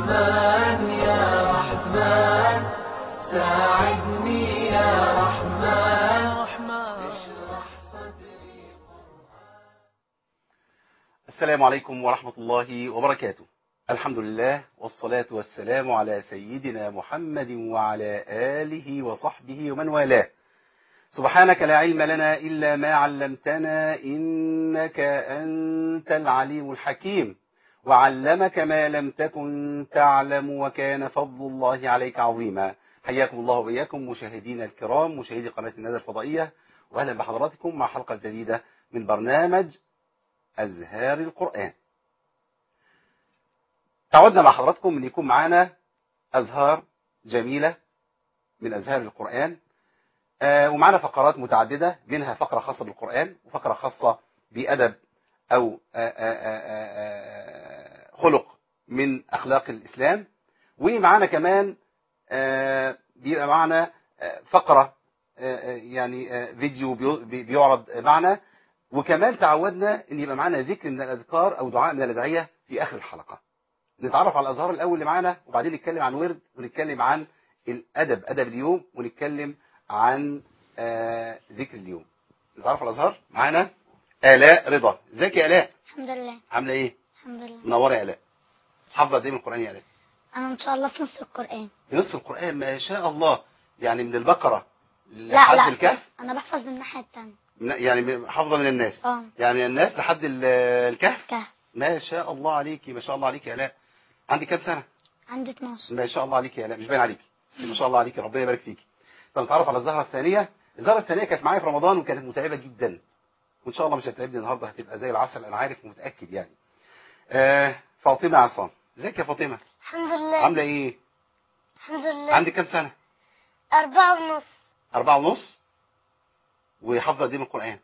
رحمن يا رحمن ساعدني يا رحمن اشرح صدري السلام عليكم ورحمة الله وبركاته الحمد لله والصلاة والسلام على سيدنا محمد وعلى آله وصحبه ومن والاه سبحانك لا علم لنا إلا ما علمتنا إنك أنت العليم الحكيم وعلمك ما لم تكن تعلم وكان فضل الله عليك عظيما حياكم الله وإياكم مشاهدينا الكرام مشاهدي قناة الندى الفضائية وأهلا بحضراتكم مع حلقة جديدة من برنامج أزهار القرآن تعودنا مع حضراتكم أن يكون معنا أزهار جميلة من أزهار القرآن آه، ومعنا فقرات متعددة منها فقرة خاصة بالقرآن وفقرة خاصة بأدب أو آه، آه، آه، آه، خلق من أخلاق الإسلام ومعنا كمان آه، بيبقى معنا آه، فقرة آه، آه، يعني آه، فيديو بيو- بي- بيعرض معنا وكمان تعودنا ان يبقى معانا ذكر من الاذكار او دعاء من الادعيه في اخر الحلقه نتعرف على الازهار الاول اللي معانا وبعدين نتكلم عن ورد ونتكلم عن الادب ادب اليوم ونتكلم عن آه ذكر اليوم نتعرف على الازهار معانا الاء رضا ازيك يا الاء الحمد لله عامله ايه الحمد لله منوره يا الاء حافظه قد ايه من القران يا الاء انا ان شاء الله في نص القران نصف القران ما شاء الله يعني من البقره لا لحد لا الكهف انا بحفظ من الناحيه الثانيه من- يعني حافظه من الناس اه يعني الناس لحد ال- الكهف كهف ما شاء الله عليكي ما شاء الله عليكي يا الاء عندي كام سنه عندي 12 ما شاء الله عليكي يا الاء مش باين عليكي بس ما شاء الله عليكي ربنا يبارك فيكي طب نتعرف على الزهره الثانيه الزهره الثانيه كانت معايا في رمضان وكانت متعبه جدا وان شاء الله مش هتتعبني النهارده هتبقى زي العسل انا عارف ومتاكد يعني آه فاطمه عصام ازيك يا فاطمه الحمد لله عامله ايه الحمد لله عندك كام سنه أربعة ونص أربعة ونص وحافظه قد ايه من القران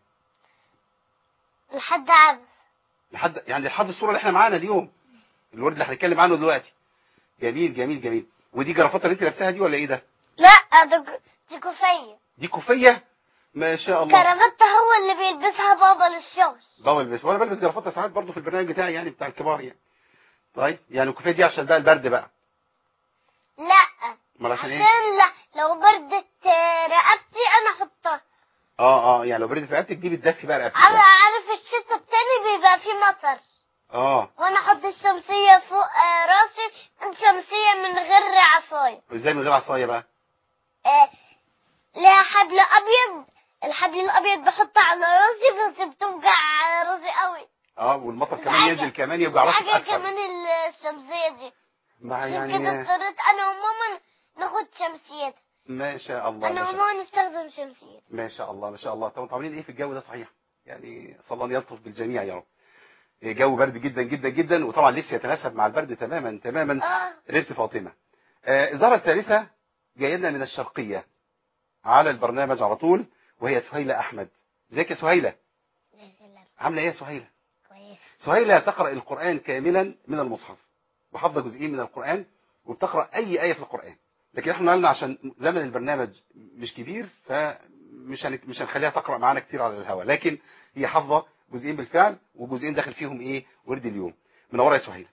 لحد عبس لحد يعني لحد الصوره اللي احنا معانا اليوم الورد اللي هنتكلم عنه دلوقتي جميل جميل جميل ودي جرافطه اللي انت لابساها دي ولا ايه ده لا ده دي كوفية دي كوفيه ما شاء الله كرافته هو اللي بيلبسها بابا للشغل بابا بلبس وانا بلبس جرافطه ساعات برضو في البرنامج بتاعي يعني بتاع الكبار يعني طيب يعني الكوفيه دي عشان بقى البرد بقى لا امال عشان ايه عشان لا لو بردت رقبتي انا احطها اه اه يعني لو بردت رقبتك دي بتدفي بقى رقبتك انا بقى. عارف الشتا التاني بيبقى فيه مطر اه وانا احط الشمسية فوق آه، راسي الشمسية من غير عصاية ازاي من غير عصايه بقى آه، لها حبل ابيض الحبل الابيض بحطه على راسي بس بتوجع راسي قوي اه والمطر كمان حاجة- ينزل كمان يبقى راسك حاجة اكتر كمان الشمسية دي مع عشان كده يعني اضطريت انا وماما ناخد شمسيات ما شاء الله انا ما شاء, وماما نستخدم شمسيات ما شاء الله ما شاء الله طب انتوا عاملين ايه في الجو ده صحيح يعني صلى الله أن يلطف بالجميع يا رب جو برد جدا جدا جدا وطبعا لبس يتناسب مع البرد تماما تماما اه لبس فاطمة آه، الزهرة الثالثة جاية لنا من الشرقية على البرنامج على طول وهي سهيلة أحمد ازيك يا سهيلة عاملة ايه يا سهيلة كويس سهيلة تقرأ القرآن كاملا من المصحف وحافظة جزئين من القرآن وبتقرأ أي آية في القرآن لكن احنا قلنا عشان زمن البرنامج مش كبير فمش هن... مش هنخليها تقرأ معانا كتير على الهواء لكن هي حافظة جزئين بالفعل وجزئين داخل فيهم ايه ورد اليوم منورة يا سهيلة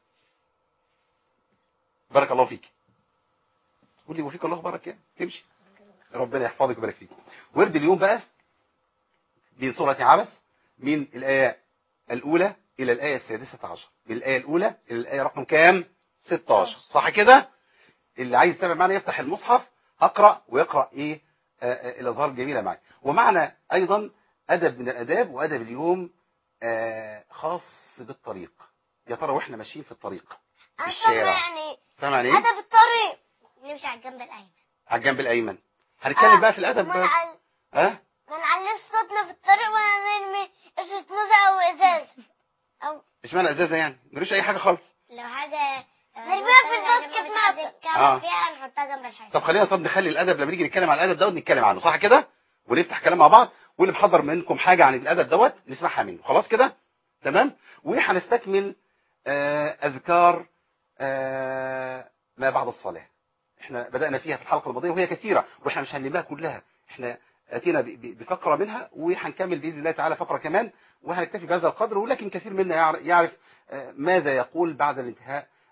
بارك الله فيك قول لي وفيك الله بارك يعني تمشي ربنا يحفظك ويبارك فيك ورد اليوم بقى من سورة عبس من الآية الأولى إلى الآية السادسة عشر من الآية الأولى إلى الآية رقم كام 16 صح كده اللي عايز يتابع معنا يفتح المصحف أقرأ ويقرأ إيه آه، آه، الأظهار الجميلة معي ومعنا أيضا أدب من الأداب وأدب اليوم آه، خاص بالطريق يا ترى وإحنا ماشيين في الطريق انا الشارع. يعني فاهم يعني إيه ادب الطريق نمشي على الجنب الايمن على الجنب الأيمن هنتكلم بقى في الأدب ما بقى. نعل... ها ما نعليش صوتنا في الطريق ولا نرمي قشرة موزة او ازاز او اشمعنى ازازه يعني ملوش اي حاجه خالص لو حاجة نرميها في الباسكت مثلا آه. فيها نحطها جنب الحاجة طب خلينا طب نخلي الادب لما نيجي نتكلم عن الادب دوت نتكلم عنه صح كده ونفتح كلام مع بعض واللي محضر منكم حاجه عن الادب دوت نسمعها منه خلاص كده تمام وهنستكمل آه، اذكار آه، ما بعد الصلاه احنا بدانا فيها في الحلقه الماضيه وهي كثيره واحنا مش هنلمها كلها احنا اتينا ب- ب- بفقره منها وهنكمل باذن الله تعالى فقره كمان وهنكتفي بهذا القدر ولكن كثير منا يعر- يعرف آه، ماذا يقول بعد الانتهاء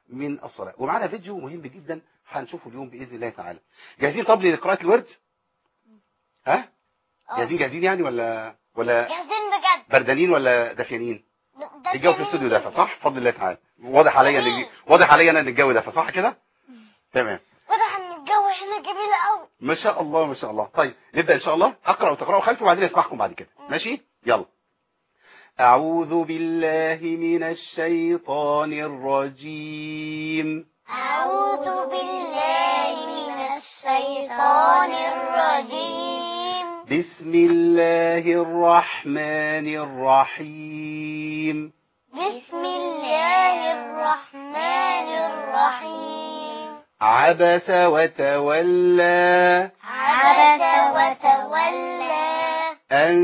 من الصلاة ومعنا فيديو مهم جدا هنشوفه اليوم بإذن الله تعالى جاهزين طب لقراءة الورد ها جاهزين جاهزين يعني ولا ولا جاهزين بجد بردانين ولا دافيانين ده الجو في الاستوديو دافى صح بفضل الله تعالى واضح عليا ان واضح عليا انا ان الجو دافى صح كده تمام واضح ان الجو هنا جميل قوي ما شاء الله ما شاء الله طيب نبدا ان شاء الله اقرا وتقراوا خلفي وبعدين اسمعكم بعد كده ماشي يلا اعوذ بالله من الشيطان الرجيم أعوذ بالله من الشيطان الرجيم بسم الله الرحمن الرحيم بسم الله الرحمن الرحيم عبس وتولى عبس وتولى أن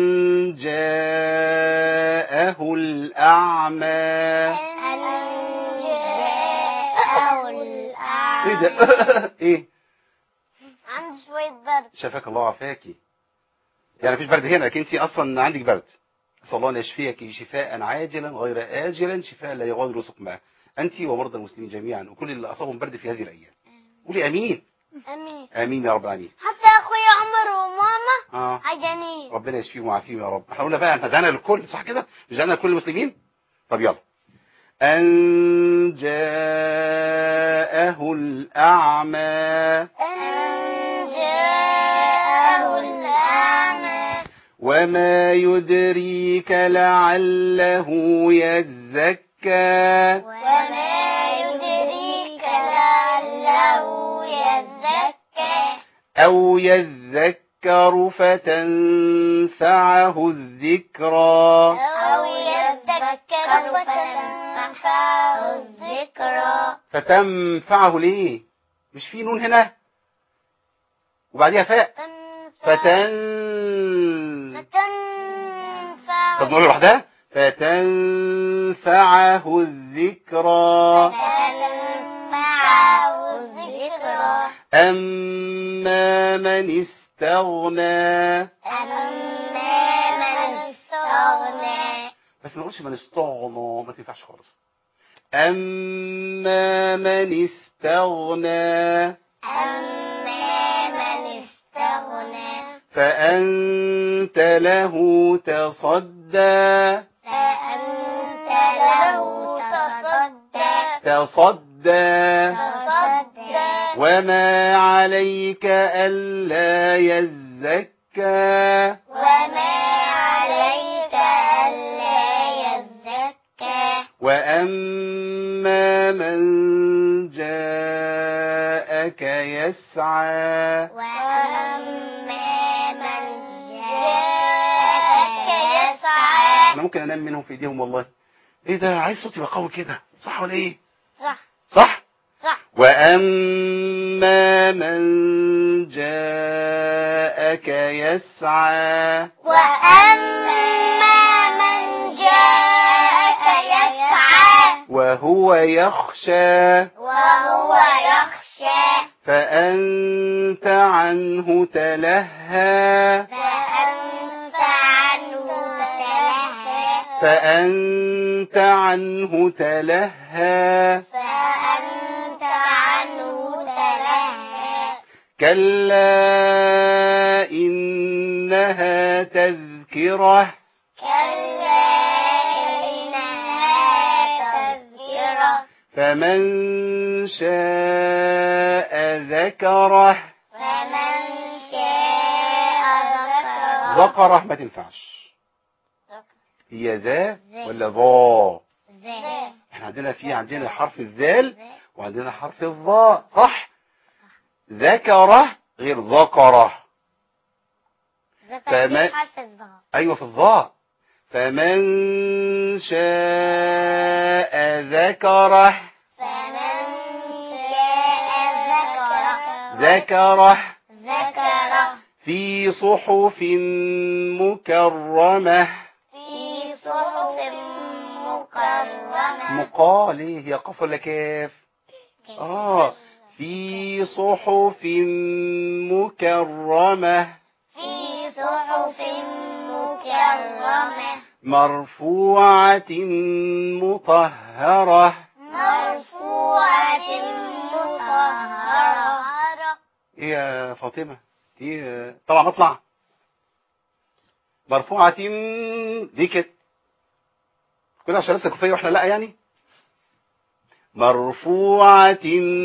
جاءه الأعمى أن جاءه ايه الأعمى ده ايه عندي شوية برد شفاك الله وعافاكي يعني مفيش برد هنا لكن انت اصلا عندك برد اسال الله ان يشفيك شفاء عاجلا غير اجلا شفاء لا يغادر سقما انت ومرضى المسلمين جميعا وكل اللي اصابهم برد في هذه الايام قولي امين أمين امين يا رب العالمين حتى أخويا عمر وماما اه عجانين ربنا يشفيهم ويعافيهم يا رب احنا قلنا بقى احنا دعنا للكل صح كده مش دعنا لكل المسلمين طب يلا ان جاءه الاعمى أن جاءه الأعمى وما يدريك لعله يزكى وما يدريك لعله يزكى أو يذكر فتنفعه الذكرى أو يذكر فتنفعه الذكرى فتنفعه ليه مش في نون هنا وبعديها فاء فتنفع فتن فتنفع طب نقول لوحدها فتنفعه الذكرى فتنفعه الذكرى أما من استغنى أما من استغنى بس ما نقولش من استغنى ما تنفعش خالص أما من استغنى أما من استغنى فأنت له تصدى فأنت له تصدى تصدى تصدى وما عليك ألا يزكى وما عليك ألا يزكى وأما من جاءك يسعى وأما من جاءك يسعى أنا ممكن أنام منهم في إيديهم والله إيه ده عايز صوتي يبقى قوي كده صح ولا إيه صح صح صح وأما من جاءك يسعى وأما من جاءك يسعى وهو يخشى وهو يخشى فأنت عنه تلهى فأنت عنه تلهى فأنت عنه تلهى فأنت عنه تلهى كلا إنها تذكرة كلا إنها تذكرة فمن شاء ذكره فمن شاء ذكره ذكره ما تنفعش هي ذا ولا ضا ذا احنا عندنا في عندنا حرف الذال وعندنا حرف الضاء صح ذكره غير ذكره ذكر فما- في حرف الظهر ايوه في الضاء فمن شاء ذكره فمن شاء ذكره ذكره ذكره في صحف مكرمة في صحف مكرمة مقال هي قف ولا كاف اه في صحف مكرمة في صحف مكرمة مرفوعة مطهرة مرفوعة ايه يا فاطمة دي آه، طبعا مطلع مرفوعة دي كده كل عشان لسه كوفية واحنا لا يعني مرفوعة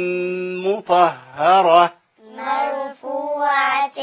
مطهرة مرفوعة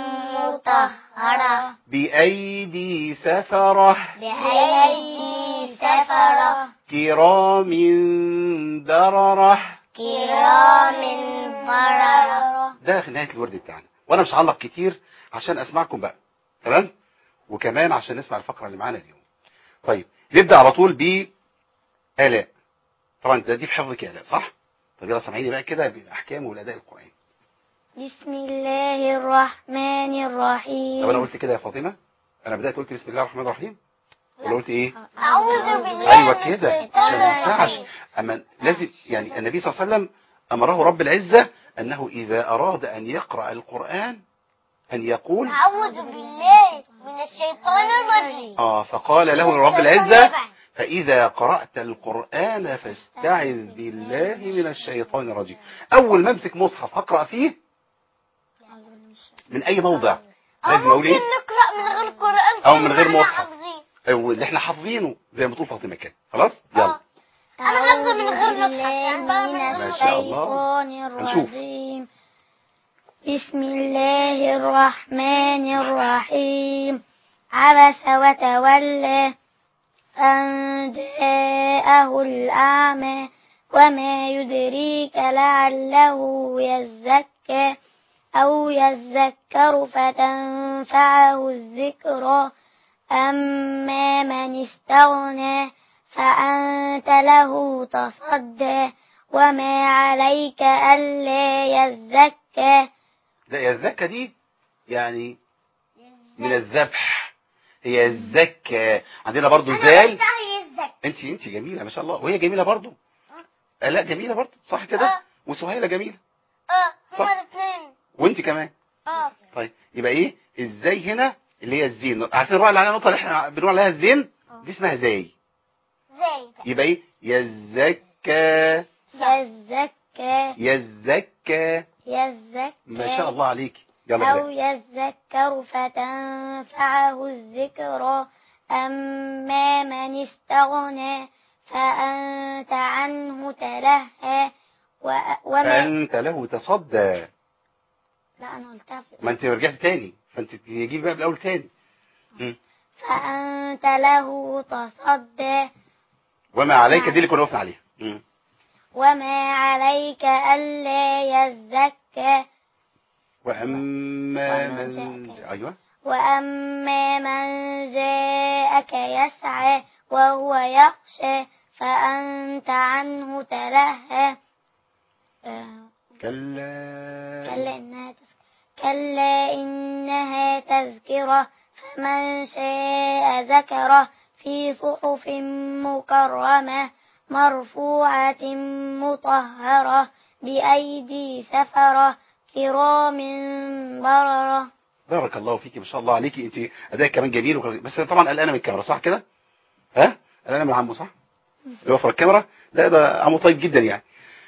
مطهرة بأيدي سفرة بأيدي سفرة كرام بررة كرام بررة ده في نهاية الورد بتاعنا وانا مش هعلق كتير عشان اسمعكم بقى تمام وكمان عشان نسمع الفقرة اللي معانا اليوم طيب نبدأ على طول ب آلاء طبعا ده دي في حفظك يا آلاء صح طب يلا سامعيني بقى كده بالأحكام والأداء القرآني بسم الله الرحمن الرحيم طب انا قلت كده يا فاطمة انا بدأت قلت بسم الله الرحمن الرحيم ولا قلت ايه أعوذ بالله ايوه من كده الشيطان عشان ما ينفعش الرجيم. اما لازم يعني النبي صلى الله عليه وسلم امره رب العزة انه اذا اراد ان يقرأ القرآن ان يقول أعوذ بالله من الشيطان الرجيم اه فقال له رب العزة فإذا قرأت القرآن فاستعذ بالله من الشيطان الرجيم أول ما امسك مصحف أقرأ فيه من أي موضع لازم أقول إيه ممكن نقرأ من غير قرآن أو من غير كلنا مصحف. حافظين. أو اللي احنا حافظينه زي ما تقول فاطمة كده خلاص يلا آه. أنا حافظة من غير مصحف يعني بقى من ما غير شاء الله. الشيطان هنشوف. الرجيم بسم الله الرحمن الرحيم عبس وتولى أن جاءه الأعمى وما يدريك لعله يزكى أو يذكر فتنفعه الذكرى أما من استغنى فأنت له تصدى وما عليك ألا يزكى ده يا الزكاة دي يعني من الذبح هي الزكاة عندنا برضو زال انت انت جميلة ما شاء الله وهي جميلة برضو آه لا جميلة برضو صح كده آه. وسهيلة جميلة اه صح. هما الاثنين وانت كمان اه طيب يبقى ايه ازاي هنا اللي هي الزين عارفين الراء اللي عليها نقطه اللي احنا بنقول عليها الزين دي اسمها زي زي يبقى ايه يزكى يزكى يزكى يزكى ما شاء الله عليك يلا أو بقى. يذكر فتنفعه الذكرى أما من استغنى فأنت عنه تلهى و- وما فانت له تصدى لا أنا قلتها في- ما انت رجعت تاني فانت تجيب بقى بالاول تاني مم. فأنت له تصدى وما عليك دي اللي كنا وقفنا عليها مم. وما عليك ألا يزكى واما وما من جاءك. ايوه وأما من جاءك يسعى وهو يخشى فأنت عنه تلهى آه، كلا كلا إنها تذكرة كلا إنها تذكرة فمن شاء ذكره في صحف مكرمة مرفوعة مطهرة بأيدي سفرة كرام بررة بارك الله فيك ما شاء الله عليكي انت ادائك كمان جميل وكل- بس طبعا قلقانه من الكاميرا صح كده ها قلقانه من عمو صح اللي هو في الكاميرا لا ده عمو طيب جدا يعني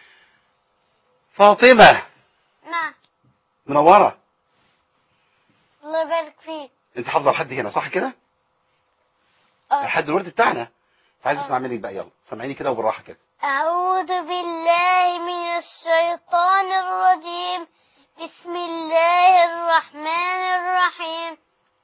فاطمه نعم منوره الله يبارك فيك انت حافظه لحد هنا صح كده آه. لحد الورد بتاعنا عايز اسمع منك بقى يلا سامعيني كده وبالراحه كده أعوذ بالله من الشيطان الرجيم بسم الله الرحمن الرحيم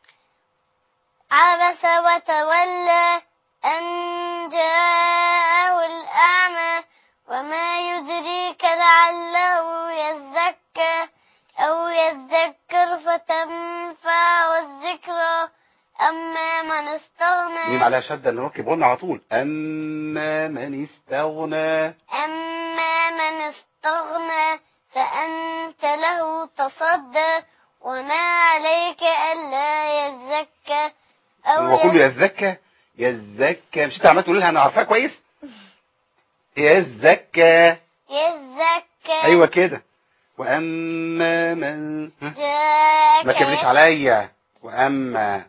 عبس وتولى أن جاءه الأعمى وما يدريك لعله يزكى أو يذكر فتنفعه الذكرى أما من استغنى ميم عليها شده نركب غنى على طول اما من استغنى أما من استغنى فأنت له تصدى وما عليك ألا يزكى أو هو كله يزكى يزكى مش انت عمال تقول لها انا عارفاها كويس يزكى يزكى ايوه كده واما من ها؟ جاءك ما تكمليش عليا واما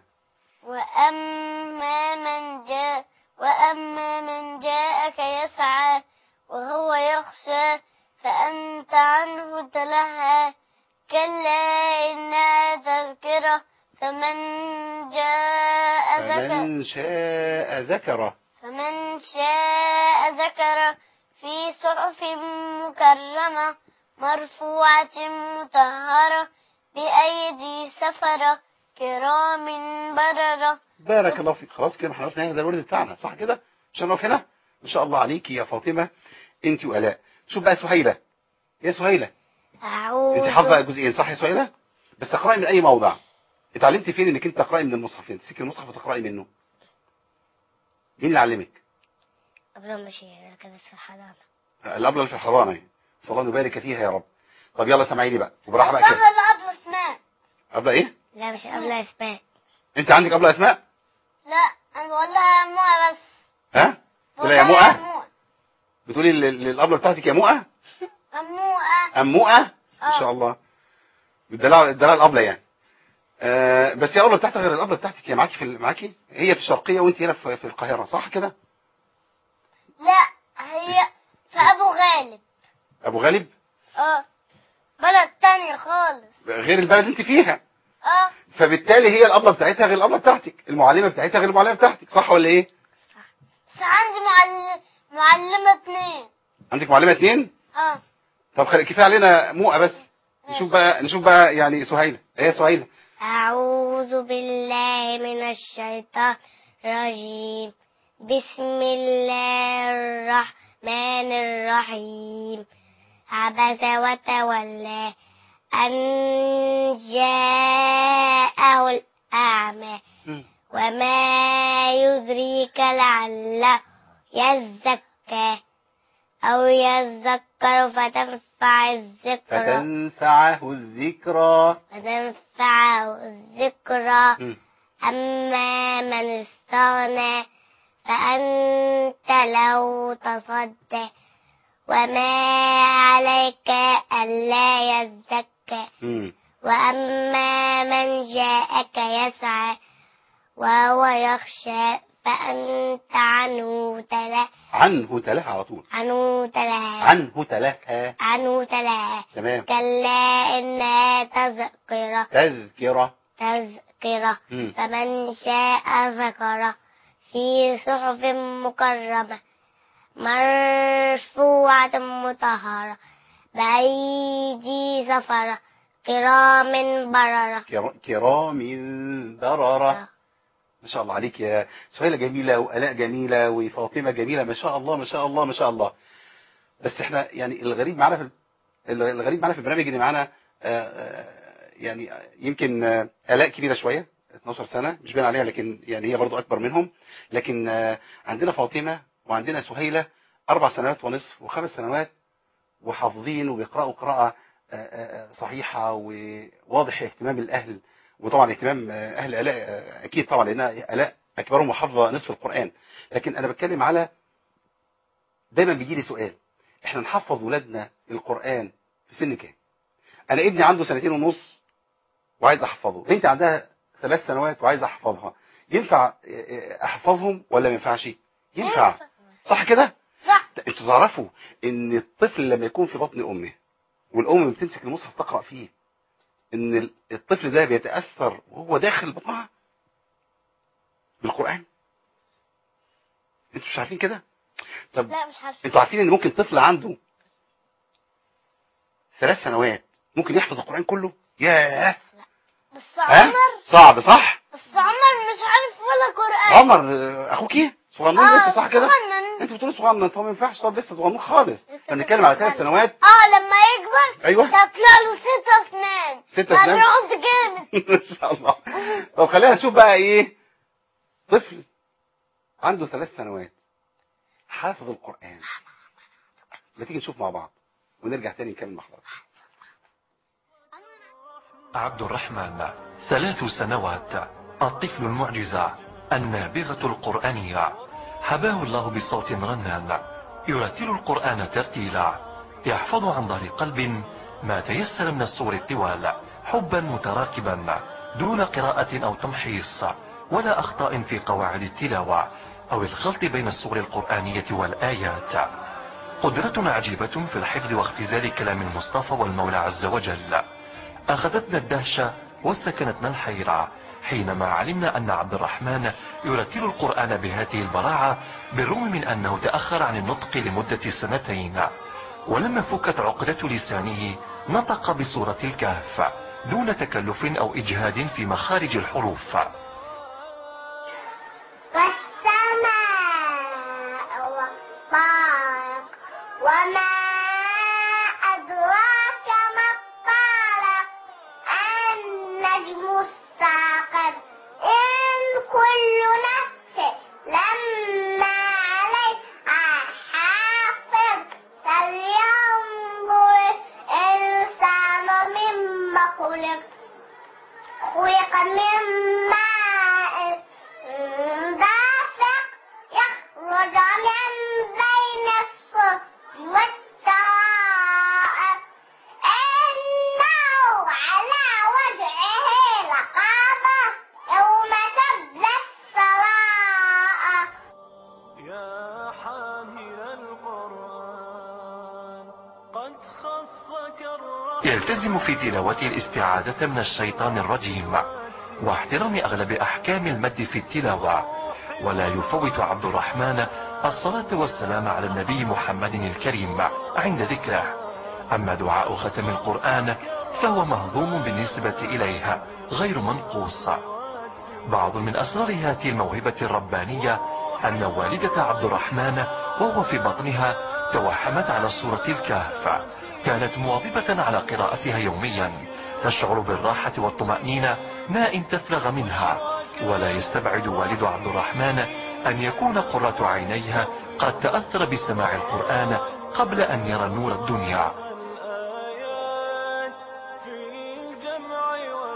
وأما من جاء وأما من جاءك يسعى وهو يخشى فأنت عنه تلهى كلا إنها تذكرة فمن جاء ذكر فمن شاء ذكره فمن شاء ذكر في صحف مكرمة مرفوعة مطهرة بأيدي سفرة كرام بررة بارك الله فيك خلاص كده احنا وقفنا هنا ده الورد بتاعنا صح كده مش هنقف هنا ان شاء الله عليكي يا فاطمه انت والاء شوف بقى سهيله يا سهيله أعوذ انت حافظه جزئين صح يا سهيله بس تقراي من اي موضع اتعلمتي فين انك انت تقراي من المصحف انت تمسكي المصحف وتقراي منه مين اللي علمك قبل ما شيء كانت في الحضانة الابله اللي في الحضانه اهي صلى الله يبارك فيها يا رب طب يلا سامعيني بقى وبراحه بقى قبل كده الأب اسماء ابله ايه لا مش قبل اسماء انت عندك ابله اسماء لا أنا بقول لها مؤة بس ها بقول ولا يا لها مؤه بتقولي لل- للابله بتاعتك يا مؤه مؤة ام مؤه ان آه. شاء الله الدلال الدلال الابله يعني آه بس يا الابله بتاعتك غير الابله بتاعتك هي معاكي في ال- معاكي هي في الشرقيه وانت هنا في, في القاهره صح كده لا هي في أبو غالب ابو غالب اه بلد تاني خالص غير البلد انت فيها اه فبالتالي هي الابله بتاعتها غير الابله بتاعتك المعلمه بتاعتها غير المعلمه بتاعتك صح ولا ايه بس عندي معلم معلمة اتنين عندك معلمه اتنين اه طب خلي كفايه علينا مؤه بس نشوف بقى نشوف بقى يعني سهيله ايه سهيله أعوذ بالله من الشيطان الرجيم بسم الله الرحمن الرحيم عبس وتولى أن جاءه الأعمى مم. وما يدريك لعله يزكى أو يذكر فتنفع الذكرى فتنفعه الذكرى فتنفعه الذكرى مم. أما من استغنى فأنت له تصدى وما عليك ألا يزكى مم. وأما من جاءك يسعى وهو يخشى فأنت عنه تلا عنه تلاها على طول عنه تلا عنه تلاها عنه تلا تمام كلا إنها تذكرة تذكرة تذكرة مم. فمن شاء ذكره في صحف مكرمة مرفوعة مطهرة بأيدي سفرة كرام بررة كرا- كرام بررة ما شاء الله عليك يا سهيلة جميلة وآلاء جميلة وفاطمة جميلة ما شاء الله ما شاء الله ما شاء الله بس احنا يعني الغريب معانا في الغريب معانا في البرنامج ان معانا آه، آه، يعني يمكن آه، آلاء كبيرة شوية 12 سنة مش باين عليها لكن يعني هي برضو أكبر منهم لكن آه، عندنا فاطمة وعندنا سهيلة أربع سنوات ونصف وخمس سنوات وحافظين وبيقرأوا قراءة آه، آه، صحيحة وواضح اهتمام الأهل وطبعا اهتمام آه، أهل آلاء آه، أكيد طبعا لأن آلاء أكبرهم وحافظة نصف القرآن لكن أنا بتكلم على دايما بيجي لي سؤال احنا نحفظ ولادنا القرآن في سن كام أنا ابني عنده سنتين ونص وعايز أحفظه بنتي عندها ثلاث سنوات وعايز أحفظها ينفع آه، آه، أحفظهم ولا ما ينفعش ينفع صح كده صح انتوا تعرفوا ان الطفل لما يكون في بطن امه والام بتمسك المصحف تقرا فيه ان ال- الطفل ده بيتاثر وهو داخل بطنها بالقران انتوا مش عارفين كده طب لا مش عارفة انتوا عارفين ان ممكن طفل عنده ثلاث سنوات ممكن يحفظ القران كله ياه بس ها عمر صعب صح بس عمر مش عارف ولا قرآن عمر آه، اخوك ايه صغنون آه، لسه صح كده صغنن. انت بتقول صغنن طب ما ينفعش طب لسه صغنون خالص احنا بنتكلم على ثلاث سنوات اه لما يكبر ايوه تطلع له ستة اسنان ستة بقى أسنان؟ بيعض جامد ما شاء الله طب خلينا نشوف بقى ايه طفل عنده ثلاث سنوات حافظ القرآن ما تيجي نشوف مع بعض ونرجع تاني نكمل مع حضرتك عبد الرحمن ثلاث سنوات الطفل المعجزة النابغة القرآنية حباه الله بصوت رنان يرتل القرآن ترتيلا يحفظ عن ظهر قلب ما تيسر من الصور الطوال حبا متراكبا دون قراءة أو تمحيص ولا أخطاء في قواعد التلاوة أو الخلط بين الصور القرآنية والآيات قدرة عجيبة في الحفظ واختزال كلام المصطفى والمولى عز وجل أخذتنا الدهشة وسكنتنا الحيرة حينما علمنا أن عبد الرحمن يرتل القرآن بهذه البراعة بالرغم من أنه تأخر عن النطق لمدة سنتين ولما فكت عقدة لسانه نطق بسورة الكهف دون تكلف أو إجهاد في مخارج الحروف والسماء والطارق وما أدراك ما الطارق النجم الثاقب إن كل نفس لما عليها حافظ فلينظر الإنسان مما خلق خلق من ماء دافق يخرج من بين الصلب والترائب إنه على وجهه لقادر يوم تبلى السرائر يا حامل القرآن قد خصك الرحمن يلتزم في تلاوته الاستعاذة من الشيطان الرجيم واحترام أغلب أحكام المد في التلاوة ولا يفوت عبد الرحمن الصلاة والسلام على النبي محمد الكريم عند ذكره أما دعاء ختم القرآن فهو مهضوم بالنسبة إليها غير منقوص بعض من أسرار هذه الموهبة الربانية أن والدة عبد الرحمن وهو في بطنها توحمت على سورة الكهف كانت مواظبة على قراءتها يوميا تشعر بالراحة والطمأنينة ما إن تفرغ منها ولا يستبعد والد عبد الرحمن أن يكون قرة عينيها قد تأثر بسماع القرآن قبل أن يرى نور الدنيا الآيات في الجمع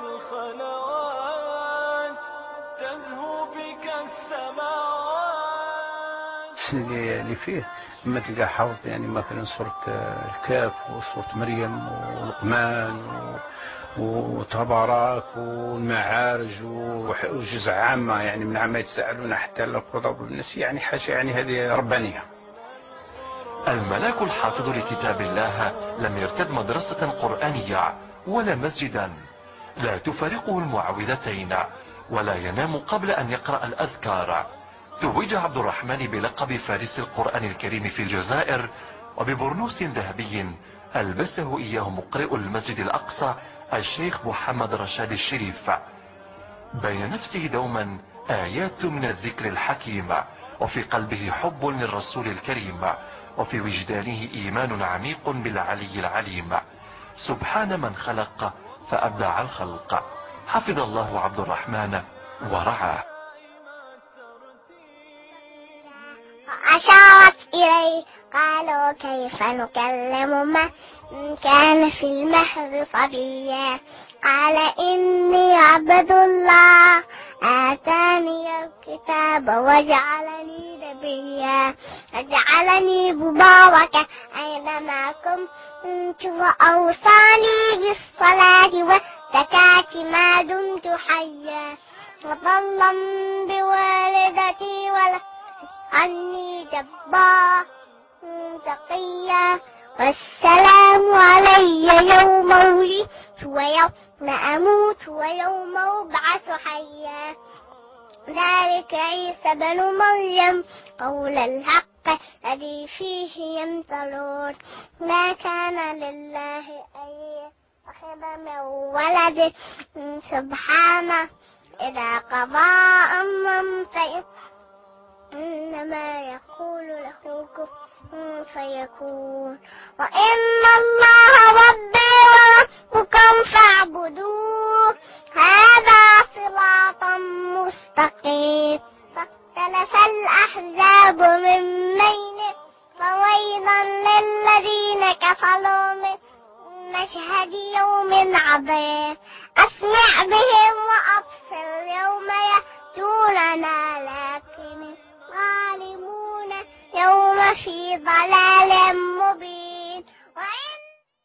والخلوات تزهو بك السماوات اللي اللي فيه لما تلقى حافظ يعني مثلا سورة آه، الكهف وسورة مريم ولقمان و- وتبارك والمعارج وح- وجزء عامة يعني من عما يتساءلون حتى القضاء بالناس يعني حاجة يعني هذه ربانية الملاك الحافظ لكتاب الله لم يرتد مدرسة قرآنية ولا مسجدا لا تفارقه المعوذتين ولا ينام قبل أن يقرأ الأذكار توج عبد الرحمن بلقب فارس القرآن الكريم في الجزائر وببرنوس ذهبي ألبسه إياه مقرئ المسجد الأقصى الشيخ محمد رشاد الشريف بين نفسه دوما آيات من الذكر الحكيم وفي قلبه حب للرسول الكريم وفي وجدانه إيمان عميق بالعلي العليم سبحان من خلق فأبدع الخلق حفظ الله عبد الرحمن ورعاه أشارت إليه قالوا كيف نكلم من كان في المهد صبيا قال إني عبد الله آتاني الكتاب وجعلني نبيا وجعلني مباركا أينما كنت وأوصاني بالصلاة والزكاة ما دمت حيا وبرا بوالدتي ولا عني جبار تقيا والسلام علي يوم ولدت ويوم أموت ويوم أبعث حيا ذلك عيسى بن مريم قول الحق الذي فيه يمترون ما كان لله أن يتخذ من ولد سبحانه إذا قضى أمرا فإن إنما يقول له كن فيكون وإن الله ربي وربكم فاعبدوه هذا صراط مستقيم فاختلف الأحزاب من بينهم فويلا للذين كفروا من مشهد يوم عظيم أسمع بهم وأبصر يوم يأتوننا لكن الظالمون يوم في ضلال مبين وإن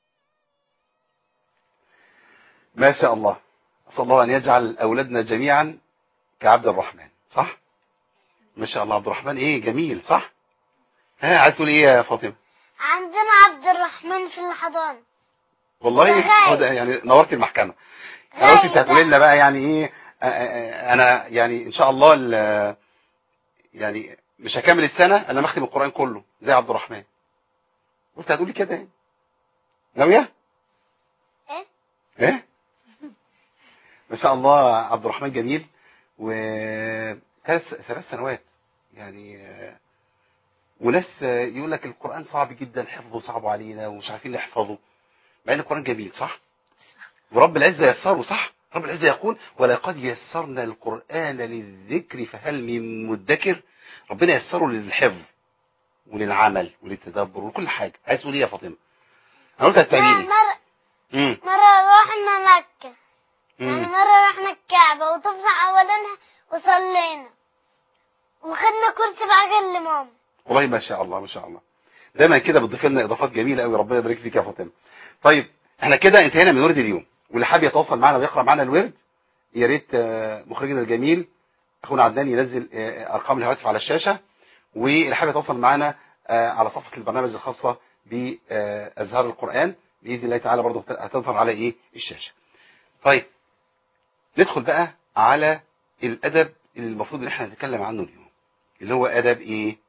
ما شاء الله أسأل الله أن يجعل أولادنا جميعا كعبد الرحمن صح ما شاء الله عبد الرحمن إيه جميل صح ها عايز تقول إيه يا فاطمة عندنا عبد الرحمن في الحضانة والله ده غايب. هو ده يعني نورت المحكمه انا قلت انت هتقولي لنا بقى يعني ايه آه، آه، آه، انا يعني ان شاء الله ال- يعني مش هكمل السنه انا مختم القران كله زي عبد الرحمن قلت هتقولي كده يعني ناويه ايه ايه ما شاء الله عبد الرحمن جميل و ثلاث ثلاث سنوات يعني آه، وناس آه، يقول لك القران صعب جدا حفظه صعب علينا ومش عارفين نحفظه مع ان القران جميل صح ورب العزه يسره صح رب العزه يقول ولقد يسرنا القران للذكر فهل من مدكر ربنا يسره للحفظ وللعمل وللتدبر وكل حاجه عايز تقول ايه يا فاطمه انا قلت لا هتتعبيني مرة امم مرة رحنا مكة يعني امم مرة رحنا الكعبة وطفنا أولانها وصلينا وخدنا كرسي بعجل لماما والله ما شاء الله ما شاء الله دايما كده بتضيف لنا اضافات جميله قوي ربنا يبارك فيك يا فاطمه طيب احنا كده انتهينا من ورد اليوم واللي حابب يتواصل معنا ويقرا معنا الورد يا ريت آه، مخرجنا الجميل اخونا عدنان ينزل آه، ارقام الهواتف على الشاشه واللي حابب يتواصل معنا آه، على صفحه البرنامج الخاصه بازهار القران باذن الله تعالى برضه هتظهر على ايه الشاشه طيب ندخل بقى على الادب اللي المفروض ان احنا نتكلم عنه اليوم اللي هو ادب ايه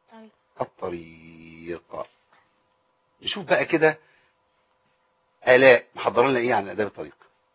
الطريق نشوف بقى كده آلاء محضر لنا ايه عن آداب الطريق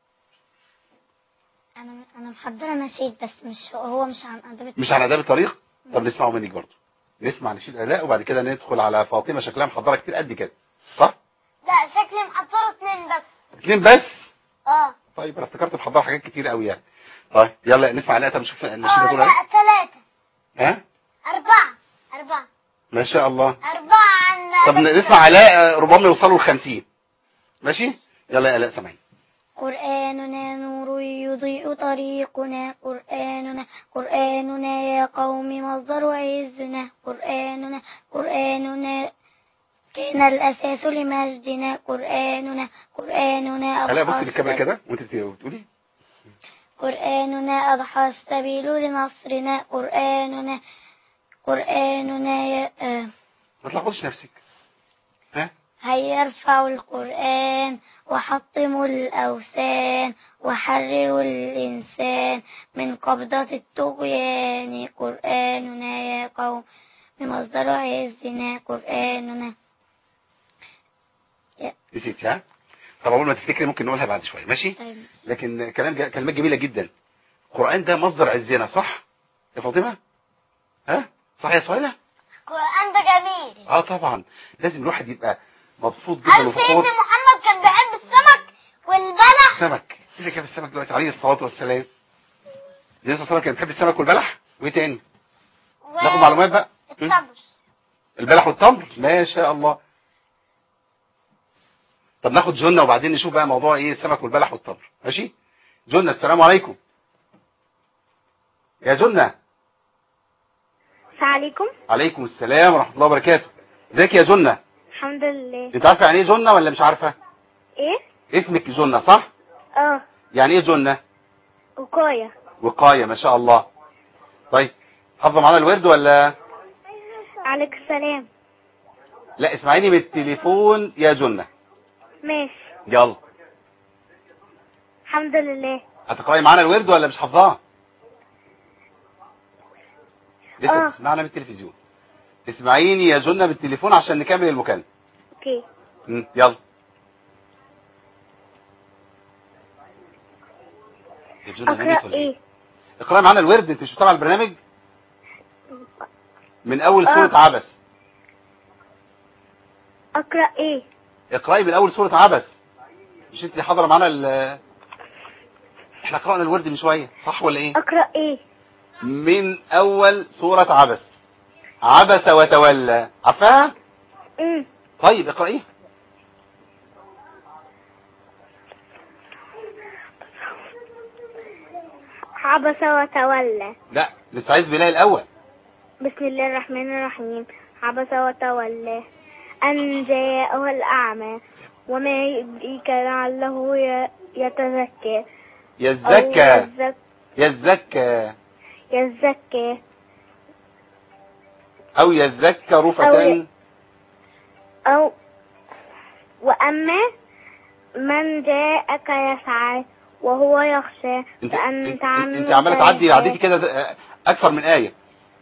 انا انا محضره نشيد بس مش هو مش عن ادب مش عن آداب الطريق طب نسمعه منك برضه نسمع نشيد آلاء وبعد كده ندخل على فاطمة شكلها محضرة كتير قد كده صح؟ لا شكلي محضرة اتنين بس اتنين بس اه طيب انا افتكرت محضرة حاجات كتير قوي يعني طيب يلا نسمع آلاء طب نشوف النشيد اه هتقول لا ايه ثلاثة ها؟ أربعة أربعة ما شاء الله أربعة عن طب أدب نسمع آلاء ربما يوصلوا ل 50 ماشي؟ يلا يا آلاء سامعين قرآننا نور يضيء طريقنا قرآننا قرآننا يا قوم مصدر عزنا قرآننا قرآننا كان الأساس لمجدنا قرآننا قرآننا آلاء أضحى بصي للكاميرا السبيل- كده وانت بت- بتقولي قرآننا أضحى السبيل لنصرنا قرآننا قرآننا ي... آه ما تلخبطش نفسك ها؟ هيا ارفعوا القرآن وحطموا الأوثان وحرروا الإنسان من قبضة الطغيان قرآننا يا قوم بمصدر عزنا قرآننا نسيت ها؟ طب اول ما تفتكري ممكن نقولها بعد شويه ماشي؟ طيب لكن كلام ج- كلمات جميله جدا القران ده مصدر عزنا صح يا فاطمه ها صح يا سهيله القرآن ده جميل اه طبعا لازم الواحد يبقى مبسوط جدا هل وفخور سيدنا محمد كان بيحب السمك والبلح السمك ايه اللي جاب السمك دلوقتي عليه الصلاه والسلام النبي صلى الله عليه وسلم كان بيحب السمك والبلح وايه تاني و... ناخد معلومات بقى م? التمر البلح والتمر ما شاء الله طب ناخد جنة وبعدين نشوف بقى موضوع ايه السمك والبلح والتمر ماشي جنة السلام عليكم يا جنة السلام عليكم عليكم السلام ورحمة الله وبركاته ازيك يا جنة الحمد لله انت عارفة يعني ايه جنة ولا مش عارفة ايه اسمك جنة صح اه يعني ايه جنة وقاية وقاية ما شاء الله طيب حافظة معانا الورد ولا عليك السلام لا اسمعيني من التليفون يا جنة ماشي يلا الحمد لله هتقرأي معانا الورد ولا مش حافظاه لسه آه. بتسمعنا من التلفزيون اسمعيني يا جنة بالتليفون عشان نكمل المكالمة اوكي مم، يلا يا جنة نامت اقرا ولا ايه اقرأي معانا الورد انت مش متابعة البرنامج من اول آه. سورة عبس اقرا ايه اقرأي من اول سورة عبس مش انت حاضرة معانا ال احنا قرأنا الورد من شوية صح ولا ايه اقرا ايه من اول سورة عبس عبس وتولى عارفاها امم طيب اقرأيه عبس وتولى لا نستعيذ بالله الاول بسم الله الرحمن الرحيم عبس وتولى أن جاءه الأعمى وما يدريك لعله ي- يتزكى أو يزكى يزك- يزكى يزكى او يذكر أو فتى ي- أو وأما من جاءك يسعى وهو يخشى انت فأنت انت, عنه انت عماله تعدي تلهى. عديتي كده ده- اكثر من ايه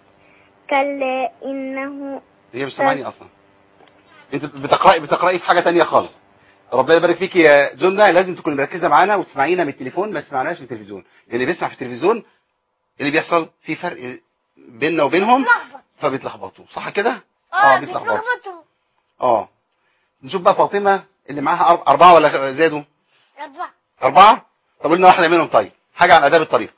كلا إنه هي مش سامعاني اصلا انت بتقراي بتقراي في حاجه تانية خالص ربنا يبارك فيك يا جنة لازم تكوني مركزه معانا وتسمعينا من التليفون ما تسمعناش من التلفزيون لان اللي بيسمع في التلفزيون اللي بيحصل في فرق بيننا وبينهم بتلخبط. فبيتلخبطوا صح كده اه بيتلخبطوا بيتلخبطوا اه نشوف بقى فاطمه اللي معاها أر- اربعه ولا زادوا أربعة اربعه طب قلنا واحده منهم طيب حاجه عن اداب الطريق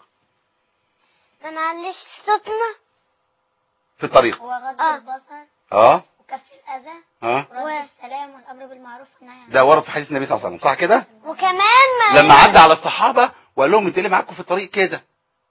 ما نعليش صوتنا في الطريق وغض آه. البصر اه وكف الأذى اه ورد السلام والأمر بالمعروف والنهي عن ده ورد في حديث النبي صلى الله عليه وسلم صح كده وكمان ما لما عدى على الصحابة وقال لهم انت ليه معاكم في الطريق كده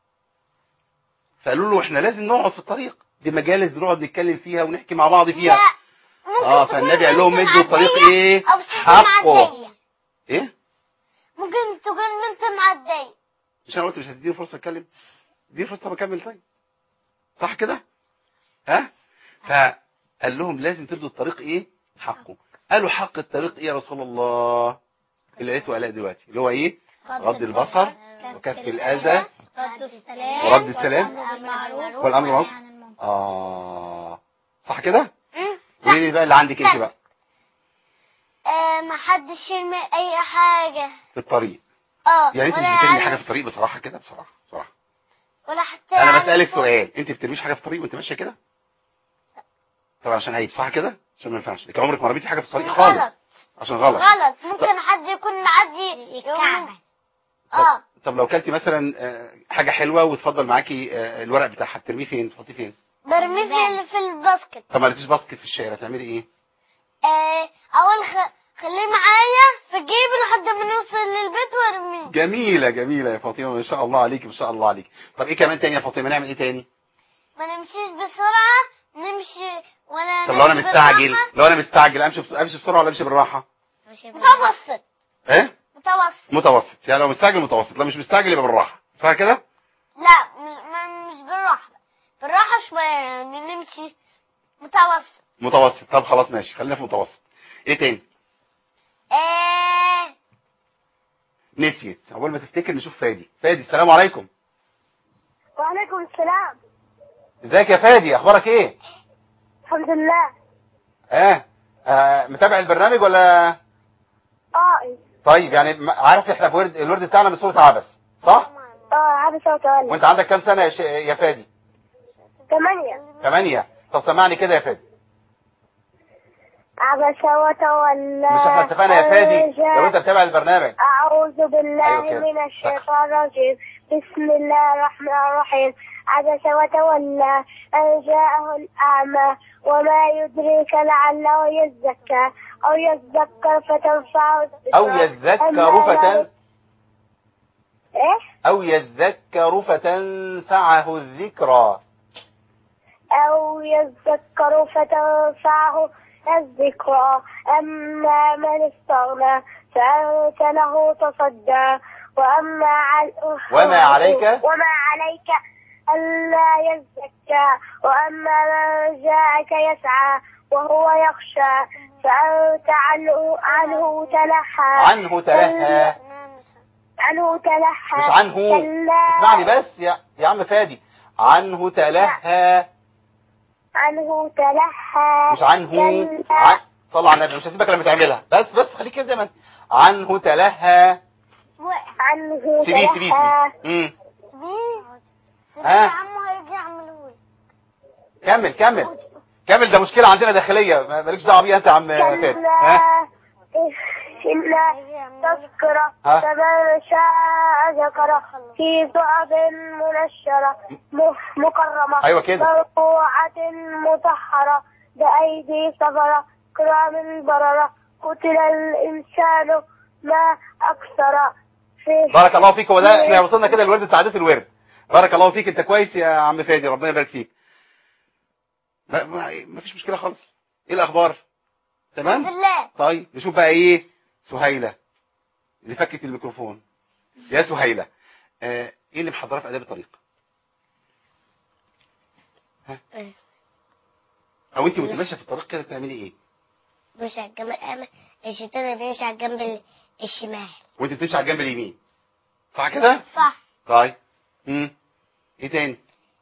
فقالوا له احنا لازم نقعد في الطريق دي مجالس بنقعد نتكلم فيها ونحكي مع بعض فيها لا ممكن اه تكون فالنبي قال لهم بنت ادوا الطريق معدية ايه أو ست حقه معدية ايه ممكن تكون بنت معدية مش انا قلت مش هتديني فرصه اتكلم اديني فرصه طب اكمل طيب صح كده ها فقال لهم لازم تدوا الطريق ايه حقه قالوا حق الطريق ايه يا رسول الله اللي لقيته قالها دلوقتي اللي هو ايه غض البصر وكف الأذى رد السلام ورد السلام والأمر بالمعروف والأمر بالمعروف. والنهي عن المنكر اه صح كده مم. قولي لي بقى اللي عندك انت بقى آه ما حدش يرمي أي حاجة في الطريق اه يعني انت مش ولا بترمي يعلم- حاجه في الطريق بصراحه كده بصراحه بصراحه ولا حتى انا يعلم بسالك صوت. سؤال انت بترميش حاجه في الطريق وانت ماشيه كده طبعا عشان عيب صح كده عشان ما ينفعش لكن عمرك ما رميتي حاجه في الطريق غلط. خالص عشان غلط غلط ممكن حد يكون معدي يتكعبل اه طب لو كلتي مثلا آه، حاجه حلوه وتفضل معاكي آه، الورق بتاعها بترميه فين تحطيه فين برميه في ال- في الباسكت طب ما لقيتيش باسكت في الشارع تعملي ايه آه اول خ... خليه معايا في جيبي لحد ما نوصل للبيت وارميه جميله جميله يا فاطمه ما شاء الله عليكي ما شاء الله عليكي طب ايه كمان تاني يا فاطمه نعمل ايه تاني ما نمشيش بسرعة نمشي ولا طب لو انا نمشي مستعجل بالراحة. لو انا مستعجل امشي بس- امشي بسرعه ولا امشي بالراحه متوسط ايه متوسط متوسط يعني لو مستعجل متوسط لو مش مستعجل يبقى بالراحه صح كده لا م- ما- مش بالراحة بالراحة شوية يعني نمشي متوسط متوسط طب خلاص ماشي خلينا في متوسط ايه تاني آه نسيت اول ما تفتكر نشوف فادي فادي السلام عليكم وعليكم السلام ازيك يا فادي اخبارك ايه الحمد لله اه, آه متابع البرنامج ولا اه طيب يعني م- عارف احنا في ورد الورد بتاعنا من سوره عبس صح اه عبس وتولى وانت عندك كام سنه يا, ش... يا فادي ثمانية ثمانية طب سمعني كده يا فادي عبس وتولى مش احنا اتفقنا يا فادي أن جاء- لو انت متابع البرنامج أعوذ بالله أيوة كده. من الشيطان الرجيم بسم الله الرحمن الرحيم عبس وتولى أن جاءه الأعمى وما يدريك لعله يزكى أو يذكر فتنفعه الذكرى او يذكر أما فتن إيه؟ او يذكر فتنفعه الذكرى أو يذكر فتنفعه الذكرى أما من استغنى فأنت له تصدى وأما عل... وما عليك؟ وما عليك ألا يزكى وأما من جاءك يسعى وهو يخشى فأنت عنه, عنه تلهى عنه تلهى عنه تلهى مش عنه كلا اسمعني بس يا يا عم فادي عنه تلهى عنه تلهى مش عنه كلا عن... صلى على النبي مش هسيبك لما تعملها بس بس خليك كده زي ما انت عنه تلهى عنه سيبيه سيبيه تلهى سيبيه امم ها ها؟ عمو هيجي يعملهولي كمل كمل كمل ده مشكلة عندنا داخلية ما- مالكش دعوة بيها انت يا عم فادي كلا ها إلا تذكرة ها؟ فمن شاء ذكره في صحف منشرة م- مكرمة أيوة كده. مرفوعة مطهرة بأيدي سفرة كرام بررة قتل الإنسان ما أكثر في بارك الله فيك هو ده احنا وصلنا كده للورد بتاع عادة الورد بارك الله فيك انت كويس يا عم فادي ربنا يبارك فيك ما, ما, ما فيش مشكلة خالص ايه الاخبار تمام بالله طيب نشوف بقى ايه سهيلة اللي فكت الميكروفون يا سهيلة آه ايه اللي محضرها في اداب الطريق ها إيه. او انت وانت ماشيه في الطريق كده بتعملي ايه مش على الجنب الأيمن الشيطان اللي بيمشي على الجنب ال- الشمال وانت بتمشي على الجنب اليمين صح كده صح طيب امم ايه تاني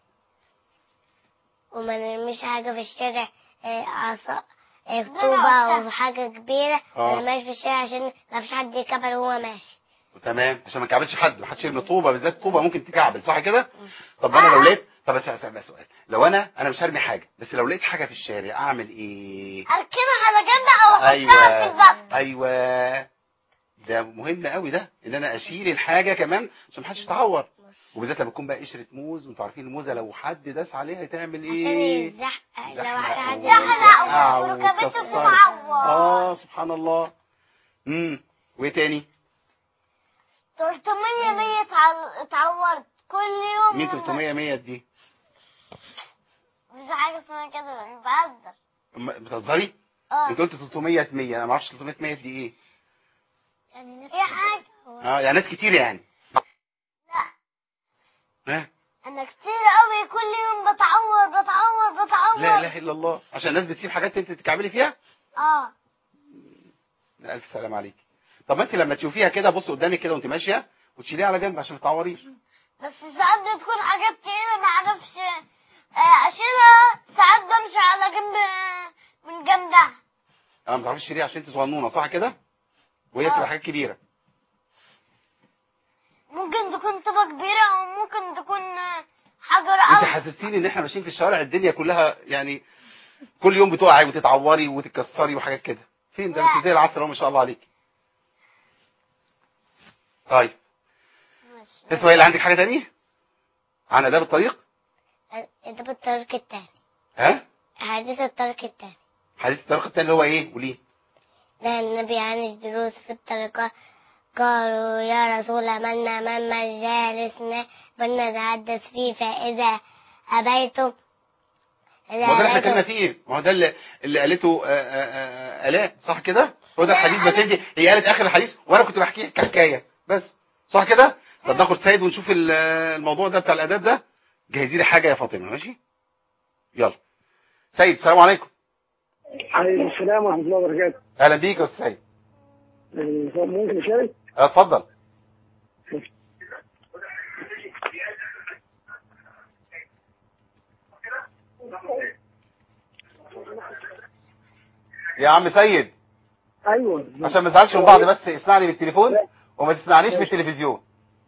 وما نرميش حاجة في الشارع آه، عصا آه، طوبة أو حاجة كبيرة آه. ما نرميهاش في الشارع عشان ما فيش حد يكبر وهو ماشي تمام عشان ما تكعبلش حد ما حدش يرمي طوبه بالذات الطوبه ممكن تكعبل صح كده طب انا لو لقيت طب بس اسال بقى سؤال لو انا انا مش هرمي حاجه بس لو لقيت حاجه في الشارع اعمل ايه اركنها على جنب او احطها في الباب ايوه ايوه ده مهم قوي ده ان انا اشيل الحاجه كمان عشان محدش يتعور وبالذات لما تكون بقى قشره موز وانتوا عارفين الموزه لو حد داس عليها هتعمل عشان ايه يزحق لو زحلق حد زحلق وتقطع وركبته وتكسر. تتعور. اه سبحان الله امم وايه تاني 300 100 اتع- اتعورت كل يوم مين لما- 300 100 دي مش حاجه اسمها كده انا بهزر أم- بتهزري اه انت قلت 300 100 انا ما اعرفش 300 100 دي ايه يعني نفس ايه حاجه اه يعني ناس كتير يعني ها انا كتير قوي كل يوم بتعور بتعور بتعور لا اله الا الله عشان الناس بتسيب حاجات انت تتكعبلي فيها اه لا، الف سلام عليك طب ما انت لما تشوفيها كده بص قدامك كده وانت ماشيه وتشيليها على جنب عشان ما تتعوريش بس ساعات بتكون حاجات تقيلة ما اعرفش آه، اشيلها ساعات بمشي على جنب من جنبها انا ما تعرفيش تشيليها عشان انت صغنونه صح كده وهي آه. بتبقى حاجات كبيره ممكن تكون طوبة كبيرة او ممكن تكون آه، حجر انت او حسستيني ان احنا ماشيين في الشوارع الدنيا كلها يعني كل يوم بتقعي وتتعوري وتتكسري وحاجات كده فين ده انت زي العسل اهو ما شاء الله عليك طيب اسماعيل عندك حاجه تانية عن اداب الطريق ده بالطريق التاني ها حديث الطريق التاني حديث الطريق التاني اللي هو ايه وليه ده النبي عن الدروس في الطريقة قالوا يا رسول عملنا من مجالسنا بنتحدث فيه فإذا أبيتم إذا ما هو ده اللي احنا اتكلمنا أبيتم فيه ايه ما هو ده اللي, اللي قالته آه، آه، آه، الاء صح كده هو ده الحديث بس انت هي قالت اخر الحديث وانا كنت بحكي حكايه بس صح كده طب ناخد سيد ونشوف ال- الموضوع ده بتاع الاداب ده جهزي لي حاجه يا فاطمه ماشي يلا سيد السلام عليكم عليكم السلام ورحمة الله وبركاته اهلا بيك يا استاذ سيد آه، ممكن أشارك؟ آه، اتفضل يا عم سيد أيوه عشان ما نزعلش من بعض بس اسمعني بالتليفون وما تسمعنيش بالتلفزيون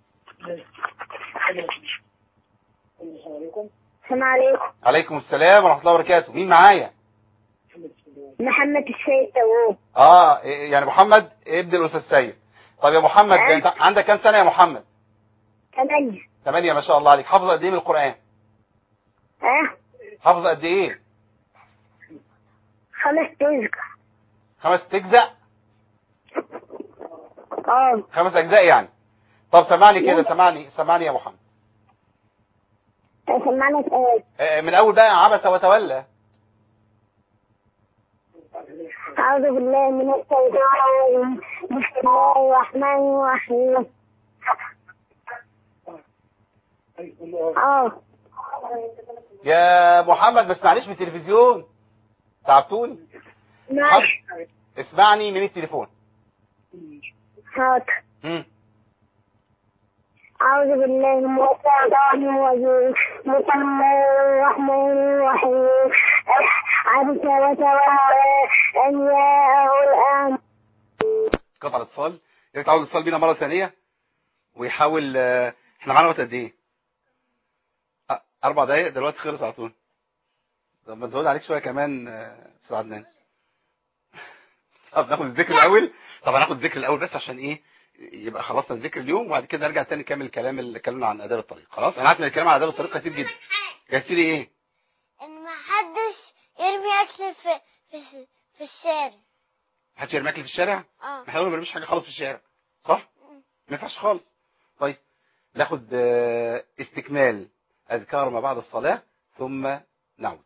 السلام عليكم عليكم السلام ورحمه الله وبركاته مين معايا محمد السيد تواب اه يعني محمد ابن الاستاذ سيد طب يا محمد أه. انت عندك كام سنه يا محمد ثمانية ثمانية ما شاء الله عليك حافظ قد ايه من القران ها حافظ قد ايه خمس تذكر خمس اجزاء اه خمس اجزاء يعني طب سمعني كده سمعني سمعني يا محمد سمعنا سؤال آه، من اول بقى عبس وتولى أعوذ بالله من الشيطان الرجيم بسم الله الرحمن الرحيم اه يا محمد ما تسمعنيش من التلفزيون تعبتوني ماشي اسمعني من التليفون حاضر مم. أعوذ بالله من الشيطان الرجيم بسم الله الرحمن الرحيم عبس وتولى أن جاءه الأعمى قطع الاتصال يا ريت عاوز اتصال بينا مره ثانيه ويحاول آه، احنا معانا وقت قد ايه؟ أ- اربع دقايق دلوقتي خلص على طول طب ما نزود عليك شويه كمان آه، استاذ عدنان طب ناخد الذكر الاول طب هناخد الذكر الاول بس عشان ايه يبقى خلصنا الذكر اليوم وبعد كده نرجع تاني نكمل الكلام اللي اتكلمنا عن اداب الطريق خلاص انا عارف ان الكلام عن اداب الطريق كتير جدا جهزتي لي ايه ان ما حدش يرمي اكل في في, في الشارع محدش يرمي اكل في الشارع اه احنا ما بنرميش حاجه خالص في الشارع صح ما ينفعش خالص طيب ناخد آه، استكمال اذكار ما بعد الصلاه ثم نعود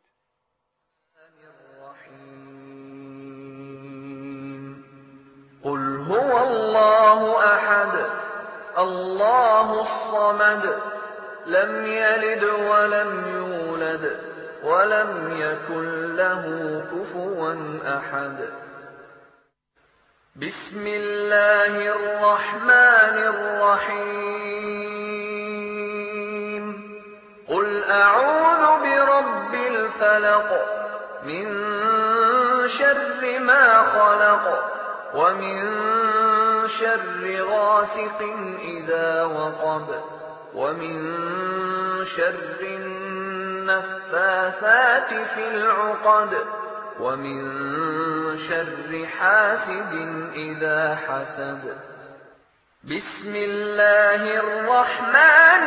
قل هو الله أحد الله الصمد لم يلد ولم يولد ولم يكن له كفوا أحد بسم الله الرحمن الرحيم قل أعوذ برب الفلق من شر ما خلق ومن شر غاسق إذا وقب ومن شر النفاثات في العقد ومن شر حاسد إذا حسد بسم الله الرحمن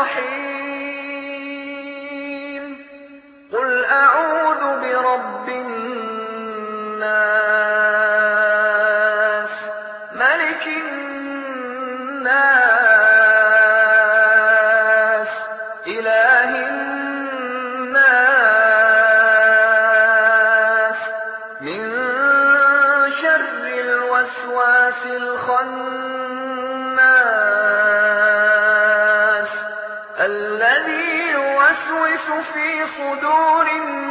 الرحيم قل أعوذ برب الناس ملك الناس إله الناس من شر الوسواس الخناس الذي يوسوس في صدور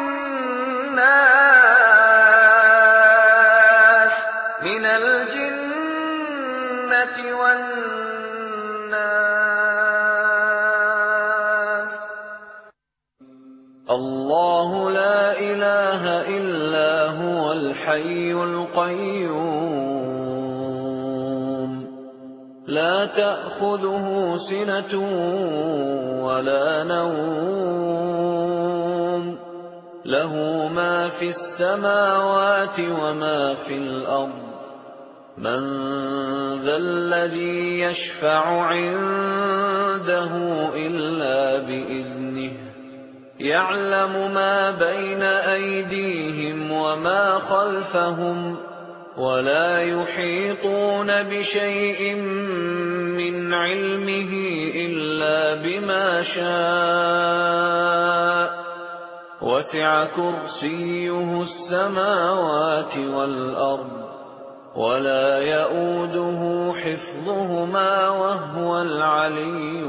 الناس من الجنة والناس الله لا إله إلا هو الحي القيوم لا تأخذه سنة ولا نوم له ما في السماوات وما في الأرض من ذا الذي يشفع عنده إلا بإذنه يعلم ما بين أيديهم وما خلفهم ولا يحيطون بشيء من علمه إلا بما شاء وسع كرسيه السماوات والأرض ولا يؤوده حفظهما وهو العلي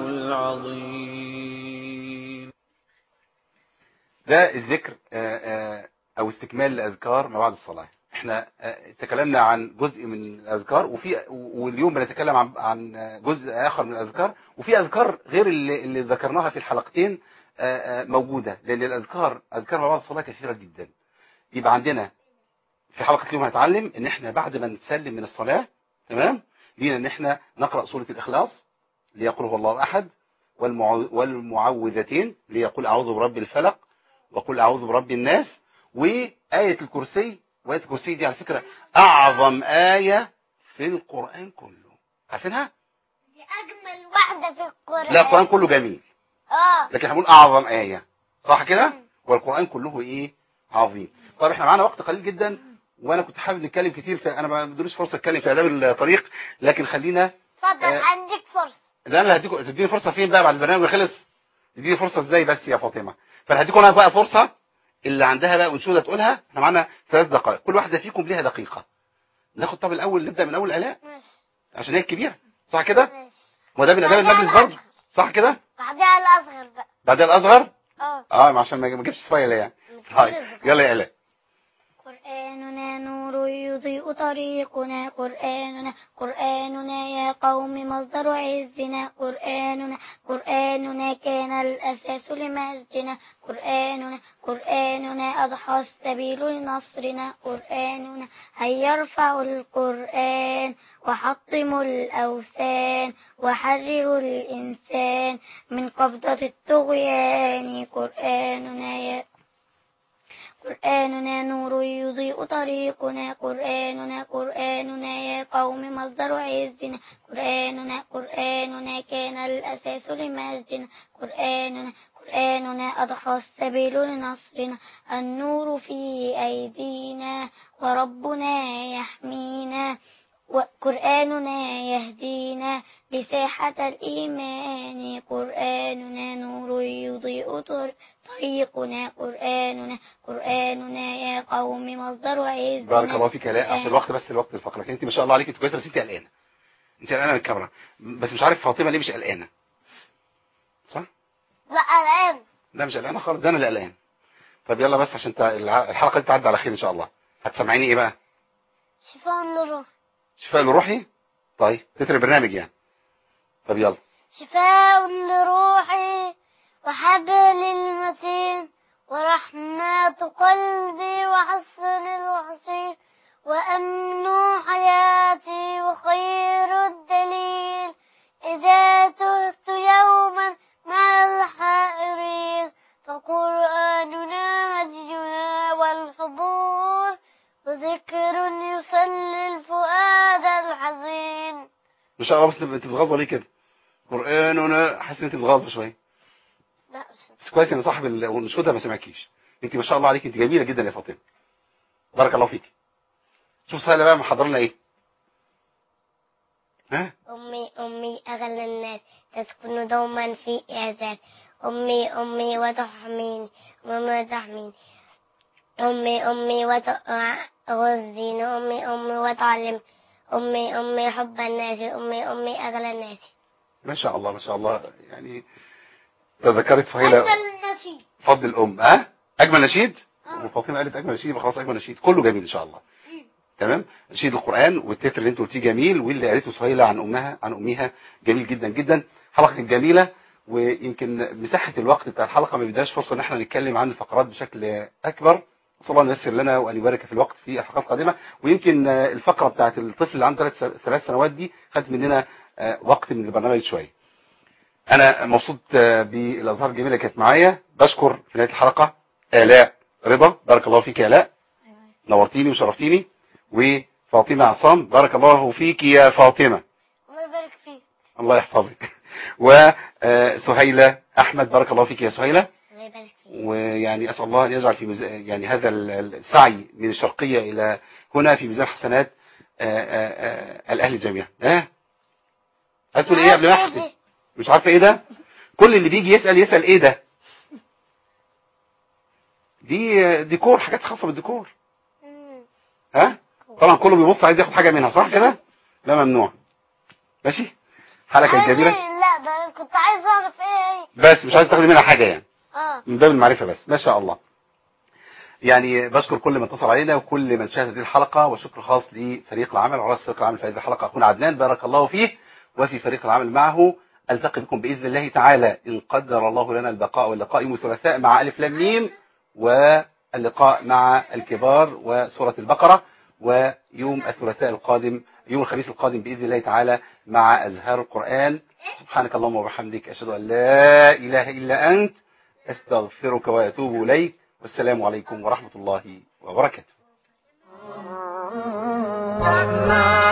العظيم ده الذكر آه، آه، او استكمال الاذكار ما بعد الصلاه احنا آه، تكلمنا عن جزء من الاذكار وفي واليوم بنتكلم عن عن جزء اخر من الاذكار وفي اذكار غير اللي, اللي ذكرناها في الحلقتين آه، آه، موجوده لان الاذكار اذكار ما بعد الصلاه كثيره جدا يبقى عندنا في حلقه اليوم هنتعلم ان احنا بعد ما نسلم من الصلاه تمام لينا ان احنا نقرا سوره الاخلاص ليقول هو الله احد والمعو- والمعوذتين ليقول اعوذ برب الفلق وقل اعوذ برب الناس وايه الكرسي وايه الكرسي دي على فكره اعظم ايه في القران كله عارفينها دي أجمل واحدة في القرآن لا القران كله جميل اه لكن هنقول اعظم ايه صح كده والقران كله ايه عظيم طب احنا معانا وقت قليل جدا وانا كنت حابب نتكلم كتير في انا ما بدونيش فرصه اتكلم في اداب الطريق لكن خلينا اتفضل آه. عندك فرصة ده انا هديكم تديني فرصه فين بقى بعد البرنامج ما خلص تديني فرصه ازاي بس يا فاطمه فانا هديكم انا بقى فرصه اللي عندها بقى انشوده تقولها احنا معانا ثلاث دقائق كل واحده فيكم ليها دقيقه ناخد طب الاول نبدا من اول الاء ماشي عشان هي الكبيره صح كده ماشي وده من اداب المجلس برضه صح كده بعدها الأصغر بقى بعدها الاصغر اه اه عشان ما ما اجيبش سبايل يعني طيب يلا يا الاء قرآننا نور يضيء طريقنا قرآننا قرآننا يا قوم مصدر عزنا قرآننا قرآننا كان الأساس لمجدنا قرآننا قرآننا أضحى السبيل لنصرنا قرآننا هيا ارفعوا القرآن وحطموا الأوثان وحرروا الإنسان من قبضة الطغيان قرآننا يا قرآننا نور يضيء طريقنا قرآننا قرآننا يا قوم مصدر عزنا قرآننا قرآننا كان الأساس لمجدنا قرآننا قرآننا أضحى السبيل لنصرنا النور في أيدينا وربنا يحمينا وقرآننا يهدينا لساحة الإيمان قرآننا نور يضيء طر- طريقنا قرآننا قرآننا يا قوم مصدر عزنا بارك الله فيك يا الاء عشان الوقت بس الوقت الفقره لكن انت ما شاء الله عليك انت كويسه بس انت قلقانه انت قلقانه من الكاميرا بس مش عارف فاطمه ليه مش قلقانه صح لا الآن لا مش قلقانه خالص ده انا اللي قلقان طب يلا بس عشان انت الع- الحلقه دي تعدي على خير ان شاء الله هتسمعيني ايه بقى شفاء للروح شفاء لروحي طيب تتر البرنامج يعني طب يلا شفاء لروحي وحبل المتين ورحمة قلبي وحسن الوحسين وأمن حياتي وخير الدليل إذا تهت يوما مع الحائرين فقرآننا هدينا والحبور وذكر يصلي الفؤاد الحزين ما شاء الله بس انت بتغاظه ليه كده قرآننا حاسس ان انت بتغاظه شويه لا بس كويس ان صاحب الانشوده ما سمعكيش انت ما شاء الله عليك انت جميله جدا يا فاطمه بارك الله فيك شوف سهله بقى محضر لنا ايه ها أمي أمي أغلى الناس تسكن دوما في إعزاز أمي أمي وتحميني أمي وتحميني أمي أمي وتغذيني أمي أمي وتعلم أمي أمي حب الناس أمي أمي أغلى الناس ما شاء الله ما شاء الله يعني تذكرت سهيله النشيد فضل الام ها اجمل نشيد وفاطمه قالت اجمل نشيد يبقى خلاص اجمل نشيد كله جميل ان شاء الله تمام نشيد القران والتتر اللي انت قلتيه جميل واللي قالته سهيله عن امها عن امها جميل جدا جدا حلقه كانت جميله ويمكن مساحه الوقت بتاع الحلقه ما بيداش فرصه ان احنا نتكلم عن الفقرات بشكل اكبر صلى الله أن ييسر لنا وان يبارك في الوقت في الحلقات القادمه ويمكن آه، الفقره بتاعت الطفل اللي عنده ثلاث ثلاث سنوات دي خدت مننا آه، وقت من البرنامج شويه انا مبسوط آه، بالازهار الجميله اللي كانت معايا بشكر في نهايه الحلقه الاء رضا بارك الله فيك يا الاء نورتيني وشرفتيني وفاطمه عصام بارك الله فيك يا فاطمه الله يبارك فيك الله يحفظك وسهيله احمد بارك الله فيك يا سهيله الله يبارك فيك ويعني اسال الله ان يجعل في ميز... يعني هذا ال- السعي من الشرقيه الى هنا في ميزان حسنات آه، آه، آه، الاهل جميعا ها اسال ايه قبل ما اختم مش عارفه ايه ده كل اللي بيجي يسال يسال ايه ده دي آه، ديكور حاجات خاصه بالديكور ها طبعا كله بيبص عايز ياخد حاجه منها صح كده لا ممنوع ماشي حلقه كانت جميله لا ده أنا كنت عايز أعرف إيه هي بس مش عايز تاخدي منها حاجه يعني آه من باب المعرفة بس ما شاء الله يعني بشكر كل من اتصل علينا وكل من شاهد هذه الحلقة وشكر خاص لفريق العمل وراس فريق العمل في هذه الحلقة أخونا عدنان بارك الله فيه وفي فريق العمل معه ألتقي بكم بإذن الله تعالى إن قدر الله لنا البقاء واللقاء يوم الثلاثاء مع ألف لام ميم واللقاء مع الكبار وسورة البقرة ويوم الثلاثاء القادم يوم الخميس القادم بإذن الله تعالى مع أزهار القرآن سبحانك اللهم وبحمدك أشهد أن لا إله إلا أنت أستغفرك وأتوب إليك والسلام عليكم ورحمة الله وبركاته الرحمن